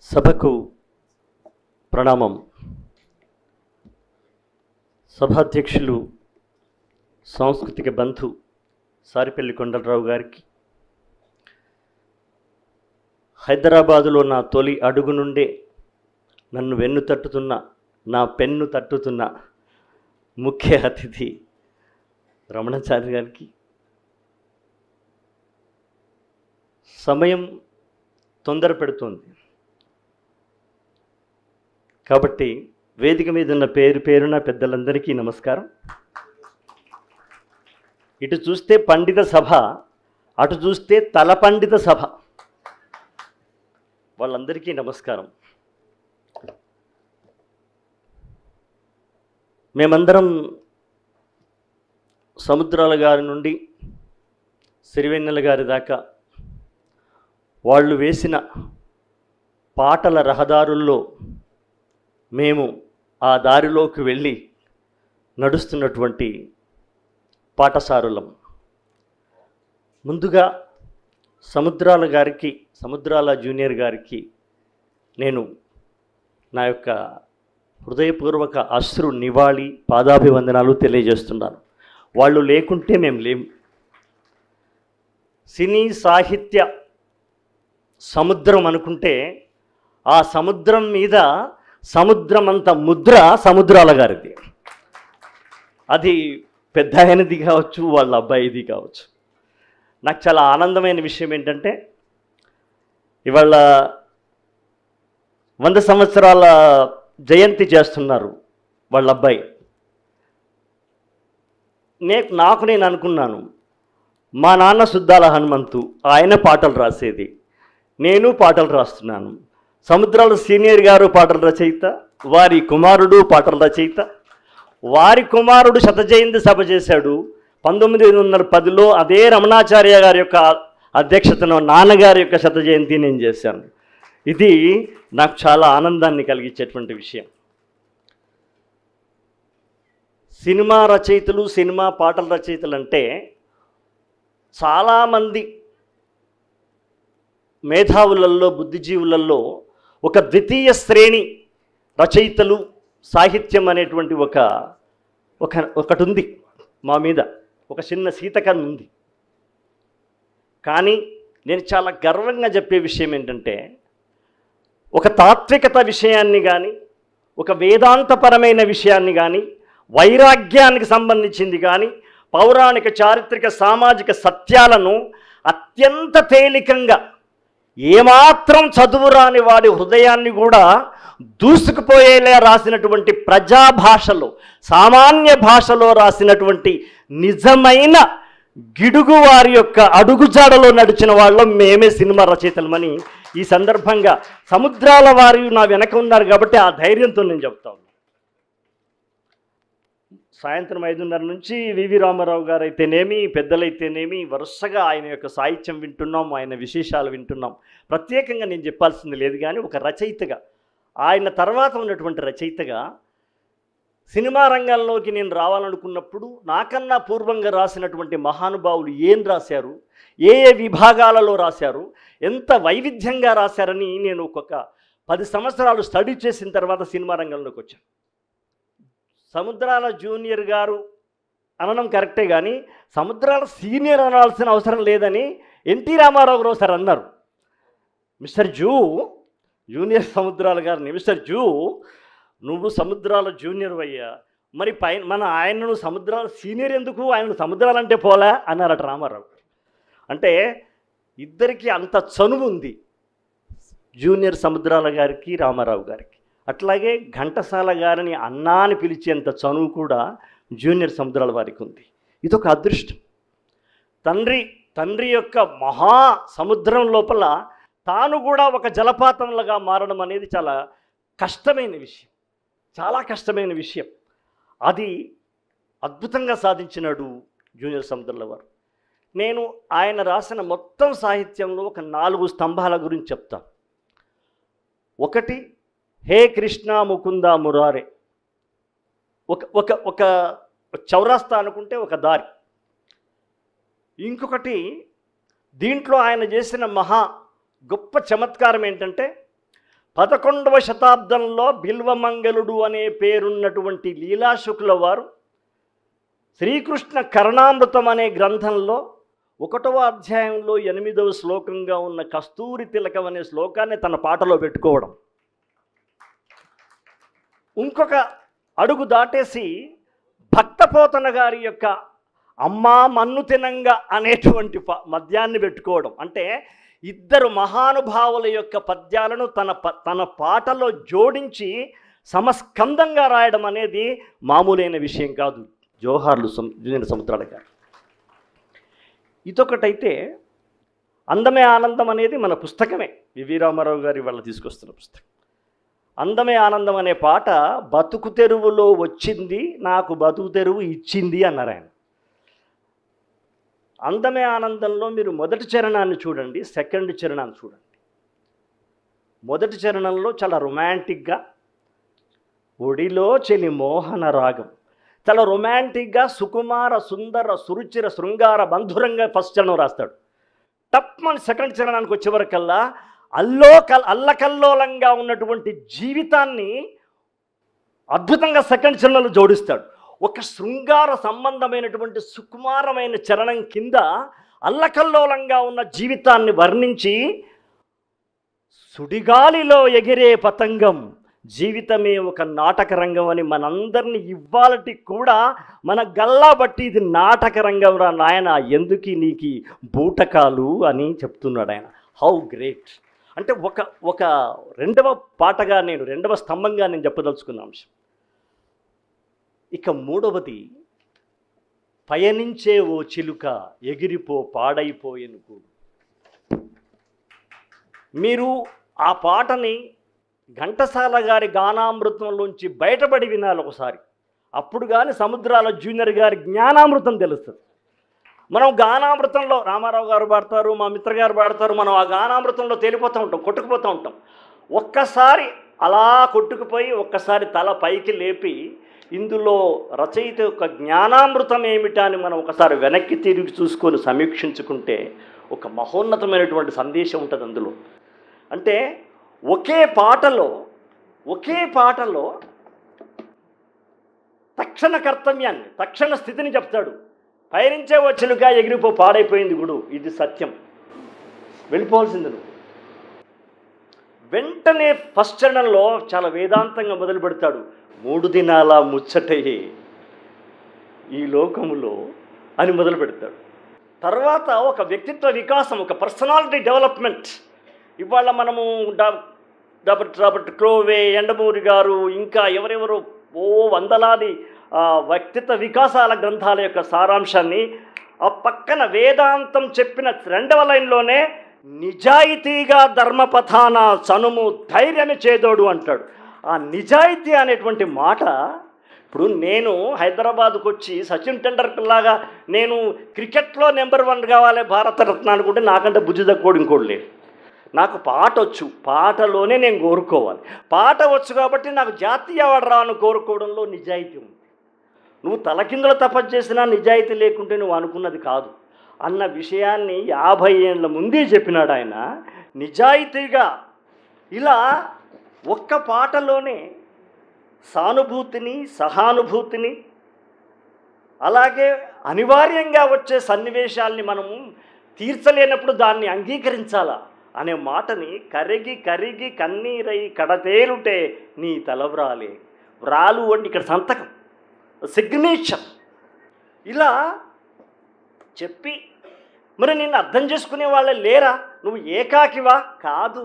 సభకు ప్రణామం సభాధ్యక్షులు సాంస్కృతిక బంధు సారిపల్లి కొండలరావు గారికి హైదరాబాదులో నా తొలి అడుగు నుండే నన్ను వెన్ను తట్టుతున్న నా పెన్ను తట్టుతున్న ముఖ్య అతిథి రమణాచారి గారికి సమయం తొందర పెడుతోంది కాబట్టి వేదిక మీద ఉన్న పేరు పేరున పెద్దలందరికీ నమస్కారం ఇటు చూస్తే పండిత సభ అటు చూస్తే తల పండిత సభ వాళ్ళందరికీ నమస్కారం మేమందరం సముద్రాల గారి నుండి సిరివెన్నెల గారి దాకా వాళ్ళు వేసిన పాటల రహదారుల్లో మేము ఆ దారిలోకి వెళ్ళి నడుస్తున్నటువంటి పాఠశారులం ముందుగా సముద్రాల గారికి సముద్రాల జూనియర్ గారికి నేను నా యొక్క హృదయపూర్వక అశ్రు నివాళి పాదాభివందనాలు తెలియజేస్తున్నాను వాళ్ళు లేకుంటే మేము లేము సినీ సాహిత్య సముద్రం అనుకుంటే ఆ సముద్రం మీద సముద్రం అంత ముద్ర సముద్రాల గారిది అది పెద్ద ఆయనది కావచ్చు వాళ్ళ అబ్బాయిది కావచ్చు నాకు చాలా ఆనందమైన విషయం ఏంటంటే ఇవాళ వంద సంవత్సరాల జయంతి చేస్తున్నారు వాళ్ళ అబ్బాయి నే నాకు నేను అనుకున్నాను మా నాన్న సుద్దాల హనుమంతు ఆయన పాటలు రాసేది నేను పాటలు రాస్తున్నాను సముద్రాల సీనియర్ గారు పాటల రచయిత వారి కుమారుడు పాటల రచయిత వారి కుమారుడు శత జయంతి సభ చేశాడు పంతొమ్మిది వందల పదిలో అదే రమణాచార్య గారి యొక్క అధ్యక్షతను నాన్నగారి యొక్క శత జయంతి నేను చేశాను ఇది నాకు చాలా ఆనందాన్ని కలిగించేటువంటి విషయం సినిమా రచయితలు సినిమా పాటల రచయితలు అంటే చాలామంది మేధావులలో బుద్ధిజీవులలో ఒక ద్వితీయ శ్రేణి రచయితలు సాహిత్యం అనేటువంటి ఒక ఒక ఒకటి ఉంది మా మీద ఒక చిన్న శీతకం ఉంది కానీ నేను చాలా గర్వంగా చెప్పే విషయం ఏంటంటే ఒక తాత్వికత విషయాన్ని కానీ ఒక వేదాంతపరమైన విషయాన్ని కానీ వైరాగ్యానికి సంబంధించింది కానీ పౌరాణిక చారిత్రక సామాజిక సత్యాలను అత్యంత తేలికంగా ఏమాత్రం చదువు రాని వాడి హృదయాన్ని కూడా దూసుకుపోయేలా రాసినటువంటి ప్రజా భాషలో సామాన్య భాషలో రాసినటువంటి నిజమైన గిడుగు వారి యొక్క అడుగుజాడలో నడిచిన వాళ్ళం మేమే సినిమా రచయితలమని ఈ సందర్భంగా సముద్రాల వారి నా వెనక ఉన్నారు కాబట్టి ఆ ధైర్యంతో నేను చెప్తా ఉన్నాను సాయంత్రం ఐదున్నర నుంచి వివి రామారావు గారు అయితేనేమి పెద్దలైతేనేమి వరుసగా ఆయన యొక్క సాహిత్యం వింటున్నాం ఆయన విశేషాలు వింటున్నాం ప్రత్యేకంగా నేను చెప్పాల్సింది లేదు కానీ ఒక రచయితగా ఆయన తర్వాత ఉన్నటువంటి రచయితగా సినిమా రంగంలోకి నేను రావాలనుకున్నప్పుడు నాకన్నా పూర్వంగా రాసినటువంటి మహానుభావులు ఏం రాశారు ఏ ఏ విభాగాలలో రాశారు ఎంత వైవిధ్యంగా రాశారని నేను ఒక్కొక్క పది సంవత్సరాలు స్టడీ చేసిన తర్వాత సినిమా రంగంలోకి వచ్చాను సముద్రాల జూనియర్ గారు అనడం కరెక్టే కానీ సముద్రాల సీనియర్ అనాల్సిన అవసరం లేదని ఎన్టీ రామారావు గారు సార్ అన్నారు మిస్టర్ జూ జూనియర్ సముద్రాల గారిని మిస్టర్ జూ నువ్వు సముద్రాల జూనియర్ అయ్యా మరి పైన మన ఆయనను సముద్రాల సీనియర్ ఎందుకు ఆయన సముద్రాలంటే పోలా అన్నారట రామారావు గారు అంటే ఇద్దరికి అంత చనువు ఉంది జూనియర్ సముద్రాల గారికి రామారావు గారికి అట్లాగే ఘంటసాల గారిని అన్నా అని పిలిచేంత చనువు కూడా జూనియర్ సముద్రాల వారికి ఉంది ఇదొక అదృష్టం తండ్రి తండ్రి యొక్క మహా సముద్రం లోపల తాను కూడా ఒక జలపాతంలాగా మారడం అనేది చాలా కష్టమైన విషయం చాలా కష్టమైన విషయం అది అద్భుతంగా సాధించినాడు జూనియర్ సముద్రాల వారు నేను ఆయన రాసిన మొత్తం సాహిత్యంలో ఒక నాలుగు స్తంభాల గురించి చెప్తాను ఒకటి హే కృష్ణ ముకుంద మురారే ఒక ఒక ఒక చౌరాస్తా అనుకుంటే ఒక దారి ఇంకొకటి దీంట్లో ఆయన చేసిన మహా గొప్ప చమత్కారం ఏంటంటే పదకొండవ శతాబ్దంలో బిల్వమంగళుడు అనే పేరున్నటువంటి లీలాశుకుల వారు శ్రీకృష్ణ కరుణామృతం అనే గ్రంథంలో ఒకటవ అధ్యాయంలో ఎనిమిదవ శ్లోకంగా ఉన్న కస్తూరి తిలకం అనే శ్లోకాన్ని తన పాటలో పెట్టుకోవడం ఇంకొక అడుగు దాటేసి భక్తపోతన గారి యొక్క అమ్మా మన్ను తినంగా అనేటువంటి ప- మద్యాన్ని పెట్టుకోవడం అంటే ఇద్దరు మహానుభావుల యొక్క పద్యాలను తన ప తన పాటలో జోడించి సమస్కందంగా రాయడం అనేది మామూలైన విషయం కాదు జోహార్లు సం జూనియర్ సముద్రాల గారు ఇదొకటైతే అందమే ఆనందం అనేది మన పుస్తకమే వివి రామారావు గారి వాళ్ళ తీసుకొస్తున్న పుస్తకం అందమే ఆనందం అనే పాట బతుకు తెరువులో వచ్చింది నాకు బతుకు తెరువు ఇచ్చింది అన్నారు ఆయన అందమే ఆనందంలో మీరు మొదటి చరణాన్ని చూడండి సెకండ్ చరణాన్ని చూడండి మొదటి చరణంలో చాలా రొమాంటిక్గా ఒడిలో చెలి మోహన రాగం చాలా రొమాంటిక్గా సుకుమార సుందర సురుచిర శృంగార బంధురంగా ఫస్ట్ చరణం రాస్తాడు టప్మని సెకండ్ చరణానికి వచ్చేవరకల్లా అల్లో కల్ అల్లకల్లోలంగా ఉన్నటువంటి జీవితాన్ని అద్భుతంగా సెకండ్ చరణంలో జోడిస్తాడు ఒక శృంగార సంబంధమైనటువంటి సుకుమారమైన చరణం కింద అల్లకల్లోలంగా ఉన్న జీవితాన్ని వర్ణించి సుడిగాలిలో ఎగిరే పతంగం జీవితమే ఒక నాటక రంగం అని మనందరిని ఇవ్వాలటి కూడా మన గల్లా బట్టి ఇది నాటక రంగం రా నాయన ఎందుకు నీకు బూటకాలు అని చెప్తున్నాడు ఆయన హౌ గ్రేట్ అంటే ఒక ఒక రెండవ పాటగా నేను రెండవ స్తంభంగా నేను చెప్పదలుచుకున్న అంశం ఇక మూడవది పయనించే ఓ చిలుక ఎగిరిపో పాడైపోయేను కూడు మీరు ఆ పాటని ఘంటసాల గారి గానామృతంలోంచి బయటపడి వినాలి ఒకసారి అప్పుడు కానీ సముద్రాల జూనియర్ గారి జ్ఞానామృతం తెలుస్తుంది మనం గానామృతంలో రామారావు గారు పాడతారు మా మిత్ర గారు పాడతారు మనం ఆ గానామృతంలో తేలిపోతూ ఉంటాం కొట్టుకుపోతూ ఉంటాం ఒక్కసారి అలా కొట్టుకుపోయి ఒక్కసారి తల పైకి లేపి ఇందులో రచయిత యొక్క జ్ఞానామృతం ఏమిటా అని మనం ఒకసారి వెనక్కి తిరిగి చూసుకొని సమీక్షించుకుంటే ఒక మహోన్నతమైనటువంటి సందేశం ఉంటుంది అందులో అంటే ఒకే పాటలో ఒకే పాటలో తక్షణ కర్తవ్యాన్ని తక్షణ స్థితిని చెప్తాడు పయనించే వచ్చలుగా ఎగిరిపో పాడైపోయింది గుడు ఇది సత్యం వెళ్ళిపోవాల్సింది నువ్వు వెంటనే ఫస్ట్ చరణంలో చాలా వేదాంతంగా మొదలు పెడతాడు మూడు దినాల ముచ్చటయే ఈ లోకములో అని మొదలు పెడతాడు తర్వాత ఒక వ్యక్తిత్వ వికాసం ఒక పర్సనాలిటీ డెవలప్మెంట్ ఇవాళ మనము డా- రాబర్ట్ రాబర్ట్ క్రోవే ఎండమూరి గారు ఇంకా ఎవరెవరు ఓ వందలాది ఆ, వ్యక్తిత్వ వికాసాల గ్రంథాల యొక్క సారాంశాన్ని ఆ పక్కన వేదాంతం చెప్పిన రెండవ లైన్లోనే నిజాయితీగా ధర్మపథాన చనుము ధైర్యమే చేదోడు అంటాడు ఆ నిజాయితీ అనేటువంటి మాట ఇప్పుడు నేను హైదరాబాద్కు వచ్చి సచిన్ టెండర్కర్ లాగా నేను క్రికెట్లో నెంబర్ వన్ కావాలి భారతరత్న అనుకుంటే నాకంటే బుద్ధి తక్కువ ఇంకోటి లేదు నాకు పాట వచ్చు పాటలోనే నేను కోరుకోవాలి పాట వచ్చు కాబట్టి నాకు జాతీయ అవార్డు రాను కోరుకోవడంలో నిజాయితీ ఉంది నువ్వు తలకిందుల తపస్సు చేసినా నిజాయితీ లేకుంటే నువ్వు అనుకున్నది కాదు అన్న విషయాన్ని యాభై ఏళ్ళ ముందే చెప్పినాడు ఆయన నిజాయితీగా ఇలా ఒక్క పాటలోనే సానుభూతిని సహానుభూతిని అలాగే అనివార్యంగా వచ్చే సన్నివేశాల్ని మనము తీర్చలేనప్పుడు దాన్ని అంగీకరించాలా అనే మాటని కరిగి కరిగి కన్నీరై కడతేలుటే నీ తలవ్రాలే వ్రాలు అంటే ఇక్కడ సంతకం సిగ్నేచర్ ఇలా చెప్పి మరి నిన్ను అర్థం చేసుకునే వాళ్ళే లేరా నువ్వు ఏకాకివా కాదు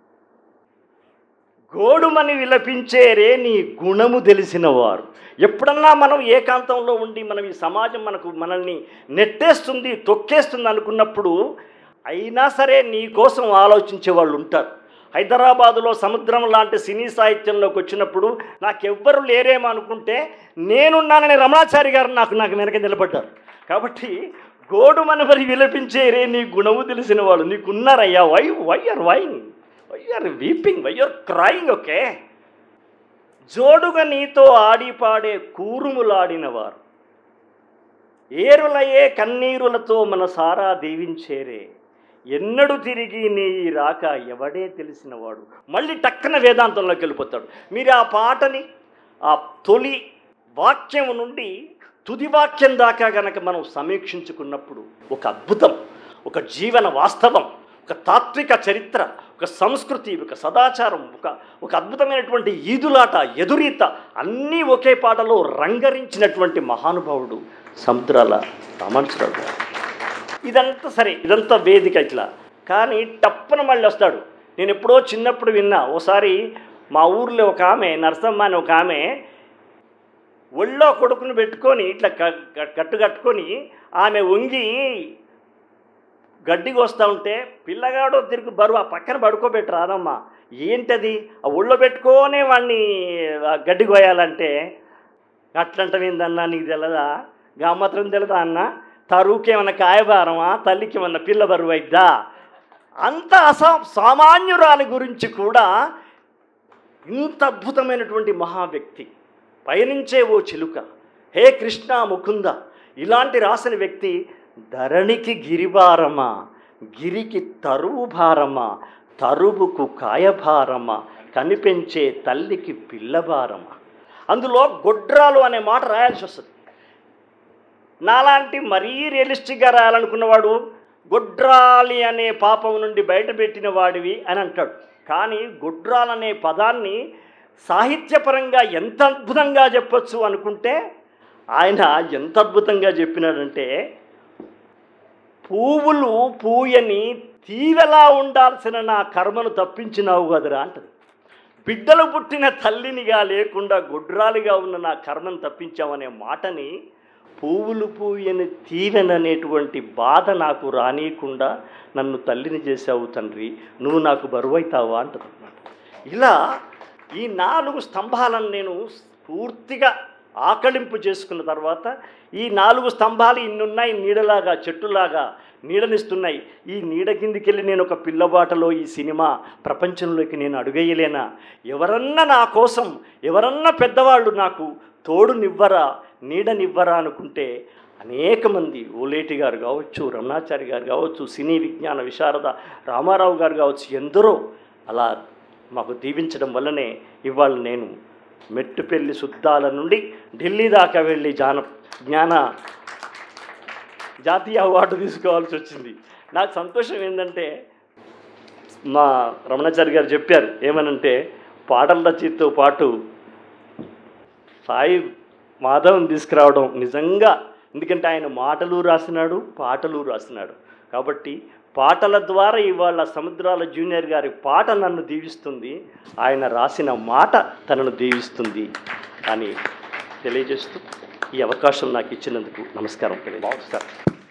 గోడుమని విలపించేరే నీ గుణము తెలిసిన వారు ఎప్పుడన్నా మనం ఏకాంతంలో ఉండి మనం ఈ సమాజం మనకు మనల్ని నెట్టేస్తుంది తొక్కేస్తుంది అనుకున్నప్పుడు అయినా సరే నీ కోసం ఆలోచించే వాళ్ళు ఉంటారు హైదరాబాదులో సముద్రం లాంటి సినీ సాహిత్యంలోకి వచ్చినప్పుడు నాకెవ్వరు లేరేమో అనుకుంటే నేనున్నానని రమణాచారి గారు నాకు నాకు వెనక నిలబడ్డారు కాబట్టి గోడు మన మరి విలపించేరే నీ గుణము తెలిసిన వాళ్ళు నీకున్నారయ్యా why why are whine why are weeping why are crying okay జోడుగా నీతో ఆడి పాడే కూరుములాడినవారు ఏరులయే కన్నీరులతో మన సారా దీవించేరే ఎన్నడు తిరిగి నీ రాక ఎవడే తెలిసినవాడు మళ్ళీ టక్కన వేదాంతంలోకి వెళ్ళిపోతాడు మీరు ఆ పాటని ఆ తొలి వాక్యం నుండి తుది వాక్యం దాకా గనక మనం సమీక్షించుకున్నప్పుడు ఒక అద్భుతం ఒక జీవన వాస్తవం ఒక తాత్విక చరిత్ర ఒక సంస్కృతి ఒక సదాచారం ఒక ఒక అద్భుతమైనటువంటి ఈదులాట ఎదురీత అన్నీ ఒకే పాటలో రంగరించినటువంటి మహానుభావుడు సముద్రాల రామానుజరావు గారు ఇదంతా సరే ఇదంతా వేదిక ఇట్లా కానీ టప్పున మళ్ళీ వస్తాడు నేను ఎప్పుడో చిన్నప్పుడు విన్నా ఓసారి మా ఊర్లో ఒక ఆమె నరసమ్మ అని ఒక ఆమె ఒళ్ళో కొడుకుని పెట్టుకొని ఇట్లా క- క- కట్టు కట్టుకొని ఆమె వంగి గడ్డికి వస్తూ ఉంటే పిల్లగాడు తిరిగి బరువు ఆ పక్కన పడుకోబెట్టి రాదమ్మా ఏంటది ఆ ఒళ్ళో పెట్టుకోనే వాడిని ఆ గడ్డి కోయాలంటే అట్లంటమేందన్నా నీకు తెలదా గా మాత్రం తెలదా అన్న తరువుకేమన్నా కాయభారమా తల్లికి ఏమన్నా పిల్ల బరువు అయిద్దా అంత అసా సామాన్యురాలి గురించి కూడా ఇంత అద్భుతమైనటువంటి మహా వ్యక్తి పయనించే ఓ చిలుక హే కృష్ణ ముకుంద ఇలాంటి రాసిన వ్యక్తి ధరణికి గిరిభారమా గిరికి తరువు భారమా తరువుకు కాయభారమా కనిపించే తల్లికి పిల్లభారమా అందులో గొడ్రాలు అనే మాట రాయాల్సి వస్తుంది నాలాంటి మరీ రియలిస్టిక్గా రాయాలనుకున్నవాడు గొడ్రాలి అనే పాపం నుండి బయటపెట్టిన వాడివి అని అంటాడు కానీ గొడ్రాలు అనే పదాన్ని సాహిత్యపరంగా ఎంత అద్భుతంగా చెప్పొచ్చు అనుకుంటే ఆయన ఎంత అద్భుతంగా చెప్పినాడంటే పువ్వులు పూయని తీవెలా ఉండాల్సిన నా కర్మను తప్పించినావు కదరా అంటది బిడ్డలు పుట్టిన తల్లినిగా లేకుండా గొడ్రాలిగా ఉన్న నా కర్మను తప్పించామనే మాటని పువ్వులు పూయని తీవెననేటువంటి బాధ నాకు రానియకుండా నన్ను తల్లిని చేశావు తండ్రి నువ్వు నాకు బరువైతావా అంటది ఇలా ఈ నాలుగు స్తంభాలను నేను పూర్తిగా ఆకలింపు చేసుకున్న తర్వాత ఈ నాలుగు స్తంభాలు ఇన్నున్నాయి నీడలాగా చెట్టులాగా నీడనిస్తున్నాయి ఈ నీడ కిందికెళ్ళి నేను ఒక పిల్లబాటలో ఈ సినిమా ప్రపంచంలోకి నేను అడుగేయలేనా ఎవరన్నా నా కోసం ఎవరన్నా పెద్దవాళ్ళు నాకు తోడునివ్వరా నీడనివ్వరా అనుకుంటే అనేక మంది ఓలేటి గారు కావచ్చు రమణాచారి గారు కావచ్చు సినీ విజ్ఞాన విశారద రామారావు గారు కావచ్చు ఎందరో అలా మాకు దీవించడం వల్లనే ఇవాళ నేను మెట్టుపెల్లి శుద్ధాల నుండి ఢిల్లీ దాకా వెళ్ళి జాన జ్ఞాన జాతీయ అవార్డు తీసుకోవాల్సి వచ్చింది నాకు సంతోషం ఏంటంటే మా రమణాచారి గారు చెప్పారు ఏమనంటే పాటల రచయితతో పాటు సాయి మాధవన్ తీసుకురావడం నిజంగా ఎందుకంటే ఆయన మాటలు రాసినాడు పాటలు రాసినాడు కాబట్టి పాటల ద్వారా ఇవాళ సముద్రాల జూనియర్ గారి పాట నన్ను దీవిస్తుంది ఆయన రాసిన మాట తనను దీవిస్తుంది అని తెలియజేస్తూ ఈ అవకాశం నాకు ఇచ్చినందుకు నమస్కారం తెలియజేస్తాను